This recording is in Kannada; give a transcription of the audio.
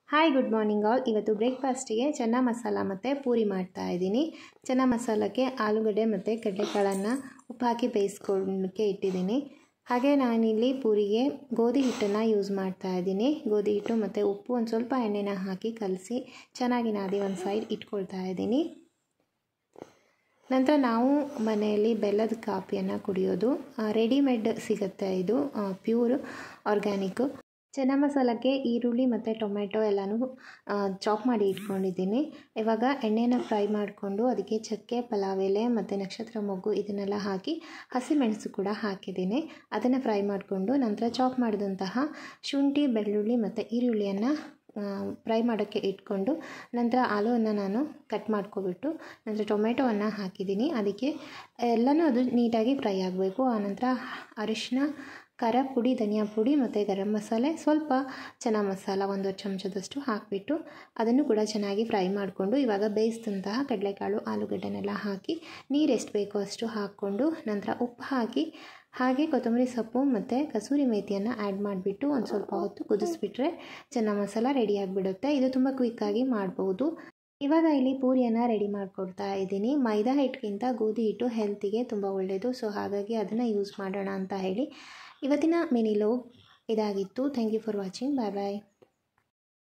ಹಾಯ್ ಗುಡ್ ಮಾರ್ನಿಂಗ್ ಆಲ್ ಇವತ್ತು ಬ್ರೇಕ್ಫಾಸ್ಟಿಗೆ ಚೆನ್ನ ಮಸಾಲ ಮತ್ತು ಪೂರಿ ಮಾಡ್ತಾ ಇದ್ದೀನಿ ಚೆನ್ನ ಮಸಾಲಕ್ಕೆ ಆಲೂಗಡ್ಡೆ ಮತ್ತು ಕಡಲೆಕಾಳನ್ನು ಉಪ್ಪು ಹಾಕಿ ಬೇಯಿಸ್ಕೊಳ್ಳೋಕ್ಕೆ ಇಟ್ಟಿದ್ದೀನಿ ಹಾಗೆ ನಾನಿಲ್ಲಿ ಪೂರಿಗೆ ಗೋಧಿ ಹಿಟ್ಟನ್ನು ಯೂಸ್ ಮಾಡ್ತಾ ಇದ್ದೀನಿ ಗೋಧಿ ಹಿಟ್ಟು ಮತ್ತು ಉಪ್ಪು ಒಂದು ಸ್ವಲ್ಪ ಎಣ್ಣೆನ ಹಾಕಿ ಕಲಸಿ ಚೆನ್ನಾಗಿ ನಾದಿ ಒಂದು ಸೈಡ್ ಇಟ್ಕೊಳ್ತಾ ಇದ್ದೀನಿ ನಂತರ ನಾವು ಮನೆಯಲ್ಲಿ ಬೆಲ್ಲದ ಕಾಫಿಯನ್ನು ಕುಡಿಯೋದು ರೆಡಿಮೇಡ್ ಸಿಗುತ್ತೆ ಇದು ಪ್ಯೂರ್ ಆರ್ಗ್ಯಾನಿಕ್ಕು ಚೆನ್ನ ಮಸಾಲಕ್ಕೆ ಈರುಳ್ಳಿ ಮತ್ತು ಟೊಮೆಟೊ ಎಲ್ಲನೂ ಚಾಪ್ ಮಾಡಿ ಇಟ್ಕೊಂಡಿದ್ದೀನಿ ಇವಾಗ ಎಣ್ಣೆನ ಫ್ರೈ ಮಾಡಿಕೊಂಡು ಅದಕ್ಕೆ ಚಕ್ಕೆ ಪಲಾವ್ ಎಲೆ ಮತ್ತು ನಕ್ಷತ್ರ ಮೊಗ್ಗು ಇದನ್ನೆಲ್ಲ ಹಾಕಿ ಹಸಿಮೆಣಸು ಕೂಡ ಹಾಕಿದ್ದೀನಿ ಅದನ್ನು ಫ್ರೈ ಮಾಡಿಕೊಂಡು ನಂತರ ಚಾಪ್ ಮಾಡಿದಂತಹ ಶುಂಠಿ ಬೆಳ್ಳುಳ್ಳಿ ಮತ್ತು ಈರುಳ್ಳಿಯನ್ನು ಫ್ರೈ ಮಾಡೋಕ್ಕೆ ಇಟ್ಕೊಂಡು ನಂತರ ಆಲೂವನ್ನು ನಾನು ಕಟ್ ಮಾಡ್ಕೊಬಿಟ್ಟು ನಂತರ ಟೊಮೆಟೊವನ್ನು ಹಾಕಿದ್ದೀನಿ ಅದಕ್ಕೆ ಎಲ್ಲನೂ ಅದು ನೀಟಾಗಿ ಫ್ರೈ ಆಗಬೇಕು ಆನಂತರ ಅರಿಶಿನ ಖಾರ ಪುಡಿ ಧನಿಯಾ ಪುಡಿ ಮತ್ತು ಗರಂ ಮಸಾಲೆ ಸ್ವಲ್ಪ ಚೆನ್ನ ಮಸಾಲ ಒಂದು ಚಮಚದಷ್ಟು ಹಾಕಿಬಿಟ್ಟು ಅದನ್ನು ಕೂಡ ಚೆನ್ನಾಗಿ ಫ್ರೈ ಮಾಡಿಕೊಂಡು ಇವಾಗ ಬೇಯಿಸಿದಂತಹ ಕಡಲೆಕಾಳು ಆಲೂಗಡ್ಡೆನೆಲ್ಲ ಹಾಕಿ ನೀರು ಎಷ್ಟು ಬೇಕೋ ಅಷ್ಟು ಹಾಕ್ಕೊಂಡು ನಂತರ ಉಪ್ಪು ಹಾಕಿ ಹಾಗೆ ಕೊತ್ತಂಬರಿ ಸೊಪ್ಪು ಮತ್ತು ಕಸೂರಿ ಮೇಥಿಯನ್ನು ಆ್ಯಡ್ ಮಾಡಿಬಿಟ್ಟು ಒಂದು ಸ್ವಲ್ಪ ಹೊತ್ತು ಕುದಿಸ್ಬಿಟ್ರೆ ಚೆನ್ನ ಮಸಾಲ ರೆಡಿ ಆಗಿಬಿಡುತ್ತೆ ಇದು ತುಂಬ ಕ್ವಿಕ್ಕಾಗಿ ಮಾಡ್ಬೋದು ಇವಾಗ ಇಲ್ಲಿ ಪೂರಿಯನ್ನು ರೆಡಿ ಮಾಡಿಕೊಡ್ತಾ ಇದ್ದೀನಿ ಮೈದಾ ಹಿಟ್ಟಿಗಿಂತ ಗೋಧಿ ಹಿಟ್ಟು ಹೆಲ್ತಿಗೆ ತುಂಬ ಒಳ್ಳೆಯದು ಸೊ ಹಾಗಾಗಿ ಅದನ್ನು ಯೂಸ್ ಮಾಡೋಣ ಅಂತ ಹೇಳಿ ಇವತ್ತಿನ ಮಿನಿ ಲೋಗ್ ಇದಾಗಿತ್ತು thank you for watching bye bye